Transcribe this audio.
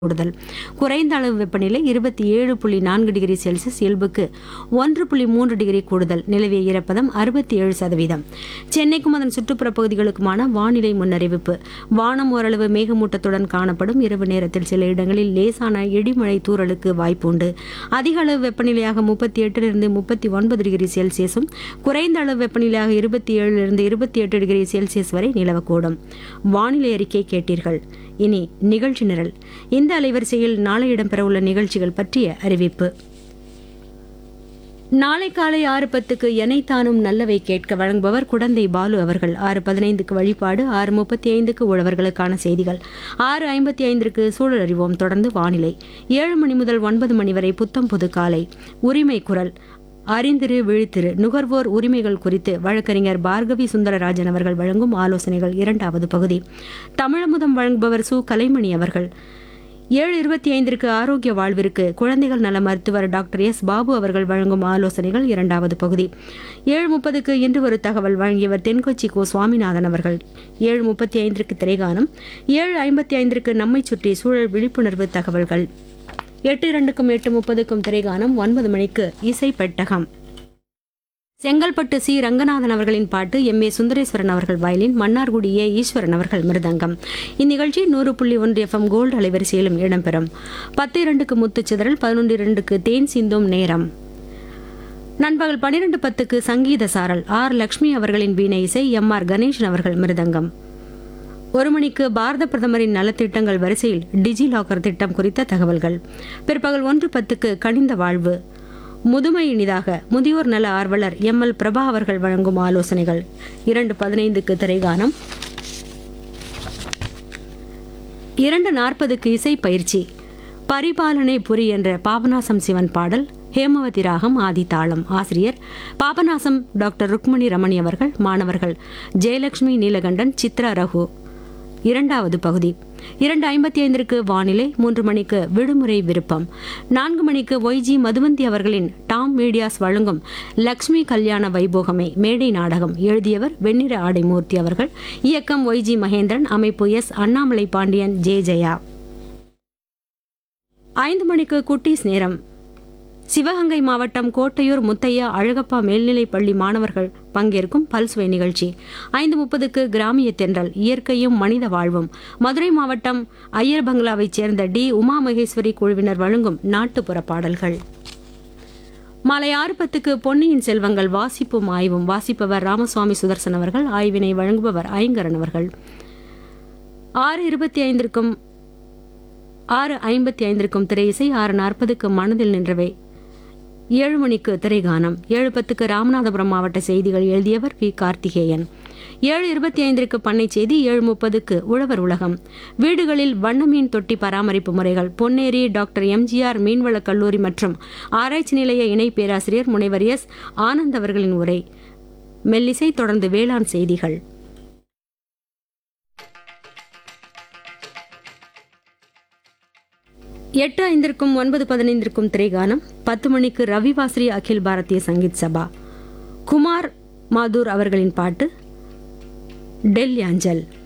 கூடுதல் குறைந்த அளவு வெப்பநிலை இருபத்தி ஏழு புள்ளி நான்கு டிகிரி செல்சியஸ் இயல்புக்கு ஒன்று புள்ளி மூன்று டிகிரி கூடுதல் நிலவிய ஈரப்பதம் அறுபத்தி ஏழு சதவீதம் சென்னைக்கும் அதன் சுற்றுப்புற பகுதிகளுக்குமான வானிலை முன்னறிவிப்பு வானம் ஓரளவு மேகமூட்டத்துடன் காணப்படும் இரவு நேரத்தில் சில இடங்களில் லேசான இடிமழை தூறலுக்கு வாய்ப்பு உண்டு அதிக அளவு வெப்பநிலையாக முப்பத்தி எட்டிலிருந்து முப்பத்தி ஒன்பது டிகிரி செல்சியஸும் குறைந்த அளவு வெப்பநிலையாக இருபத்தி ஏழிலிருந்து இருபத்தி எட்டு டிகிரி செல்சியஸ் வரை நிலவக்கூடும் வானிலை அறிக்கை கேட்டீர்கள் இனி நிகழ்ச்சி நிரல் இந்த அலைவரிசையில் நாளை இடம்பெறவுள்ள நிகழ்ச்சிகள் பற்றிய அறிவிப்பு நாளை காலை ஆறு பத்துக்கு எனைத்தானும் நல்லவை கேட்க வழங்குபவர் குடந்தை பாலு அவர்கள் ஆறு பதினைந்துக்கு வழிபாடு ஆறு முப்பத்தி ஐந்துக்கு உழவர்களுக்கான செய்திகள் ஆறு ஐம்பத்தி ஐந்திற்கு சூழல் அறிவோம் தொடர்ந்து வானிலை ஏழு மணி முதல் ஒன்பது மணி வரை புத்தம் புது காலை உரிமை குரல் அறிந்திரு விழித்திரு நுகர்வோர் உரிமைகள் குறித்து வழக்கறிஞர் பார்கவி சுந்தரராஜன் அவர்கள் வழங்கும் ஆலோசனைகள் இரண்டாவது பகுதி தமிழமுதம் வழங்குபவர் சு கலைமணி அவர்கள் ஏழு இருபத்தி ஐந்திற்கு ஆரோக்கிய வாழ்விற்கு குழந்தைகள் நல மருத்துவர் டாக்டர் எஸ் பாபு அவர்கள் வழங்கும் ஆலோசனைகள் இரண்டாவது பகுதி ஏழு முப்பதுக்கு இன்று ஒரு தகவல் வழங்கியவர் தென்கொச்சி கோ சுவாமிநாதன் அவர்கள் ஏழு முப்பத்தி ஐந்திற்கு திரைகானம் ஏழு ஐம்பத்தி ஐந்திற்கு நம்மை சுற்றி சூழல் விழிப்புணர்வு தகவல்கள் எட்டு இரண்டுக்கும் எட்டு முப்பதுக்கும் திரைகானம் ஒன்பது மணிக்கு இசை பெட்டகம் செங்கல்பட்டு சி ரங்கநாதன் அவர்களின் பாட்டு எம் ஏ சுந்தரேஸ்வரன் அவர்கள் வயலின் மன்னார்குடி ஏ ஈஸ்வரன் அவர்கள் மிருதங்கம் இந்நிகழ்ச்சி நூறு புள்ளி ஒன்று எஃப்எம் கோல்டு அலைவரிசையிலும் இடம்பெறும் பத்து இரண்டுக்கு முத்துச்சிதறல் பதினொன்று இரண்டுக்கு தேன் சிந்தும் நேரம் நண்பகல் பன்னிரண்டு பத்துக்கு சங்கீத சாரல் ஆர் லக்ஷ்மி அவர்களின் வீணை இசை எம் ஆர் கணேசன் அவர்கள் மிருதங்கம் ஒரு மணிக்கு பாரத பிரதமரின் நலத்திட்டங்கள் வரிசையில் டிஜி லாக்கர் திட்டம் குறித்த தகவல்கள் பிற்பகல் ஒன்று பத்துக்கு கனிந்த வாழ்வு முதுமை இனிதாக முதியோர் நல ஆர்வலர் எம் எல் பிரபா அவர்கள் வழங்கும் ஆலோசனைகள் இரண்டு பதினைந்துக்கு திரைகானம் இரண்டு நாற்பதுக்கு இசை பயிற்சி பரிபாலனை புரி என்ற பாபநாசம் சிவன் பாடல் ஹேமவதி ராகம் ஆதி தாளம் ஆசிரியர் பாபநாசம் டாக்டர் ருக்மணி ரமணி அவர்கள் மாணவர்கள் ஜெயலட்சுமி நீலகண்டன் சித்ரா ரகு இரண்டாவது பகுதி இரண்டு ஐம்பத்தி ஐந்திற்கு வானிலை மூன்று மணிக்கு விடுமுறை விருப்பம் நான்கு மணிக்கு ஒய்ஜி மதுவந்தி அவர்களின் டாம் மீடியாஸ் வழங்கும் லக்ஷ்மி கல்யாண வைபோகமே மேடை நாடகம் எழுதியவர் வெண்ணிற ஆடை மூர்த்தி அவர்கள் இயக்கம் ஒய்ஜி மகேந்திரன் அமைப்பு எஸ் அண்ணாமலை பாண்டியன் ஜே ஜெயா ஐந்து மணிக்கு குட்டீஸ் நேரம் சிவகங்கை மாவட்டம் கோட்டையூர் முத்தையா அழகப்பா மேல்நிலைப் பள்ளி மாணவர்கள் பங்கேற்கும் பல்சுவை நிகழ்ச்சி ஐந்து முப்பதுக்கு கிராமிய தென்றல் இயற்கையும் மனித வாழ்வும் மதுரை மாவட்டம் ஐயர் பங்களாவைச் சேர்ந்த டி உமா மகேஸ்வரி குழுவினர் வழங்கும் நாட்டுப்புற பாடல்கள் மாலை ஆறு பத்துக்கு பொன்னியின் செல்வங்கள் வாசிப்பும் ஆய்வும் வாசிப்பவர் ராமசுவாமி சுதர்சன் அவர்கள் ஆய்வினை வழங்குபவர் ஐங்கரன் அவர்கள் ஆறு இருபத்தி ஐந்திற்கும் ஆறு ஐம்பத்தி ஐந்திற்கும் திரை இசை ஆறு நாற்பதுக்கு மனதில் நின்றவை ஏழு மணிக்கு திரைகானம் ஏழு பத்துக்கு ராமநாதபுரம் மாவட்ட செய்திகள் எழுதியவர் வி கார்த்திகேயன் ஏழு இருபத்தி ஐந்திற்கு பண்ணை செய்தி ஏழு முப்பதுக்கு உழவர் உலகம் வீடுகளில் வண்ண மீன் தொட்டி பராமரிப்பு முறைகள் பொன்னேரி டாக்டர் எம்ஜிஆர் மீன்வளக் கல்லூரி மற்றும் ஆராய்ச்சி நிலைய இணை பேராசிரியர் முனைவர் எஸ் ஆனந்த் அவர்களின் உரை மெல்லிசை தொடர்ந்து வேளாண் செய்திகள் எட்டு ஐந்திற்கும் ஒன்பது பதினைந்திற்கும் திரைகானம் பத்து மணிக்கு ரவிவாஸ்ரீ அகில் பாரதிய சங்கீத் சபா குமார் மாதூர் அவர்களின் பாட்டு டெல் யாஞ்சல்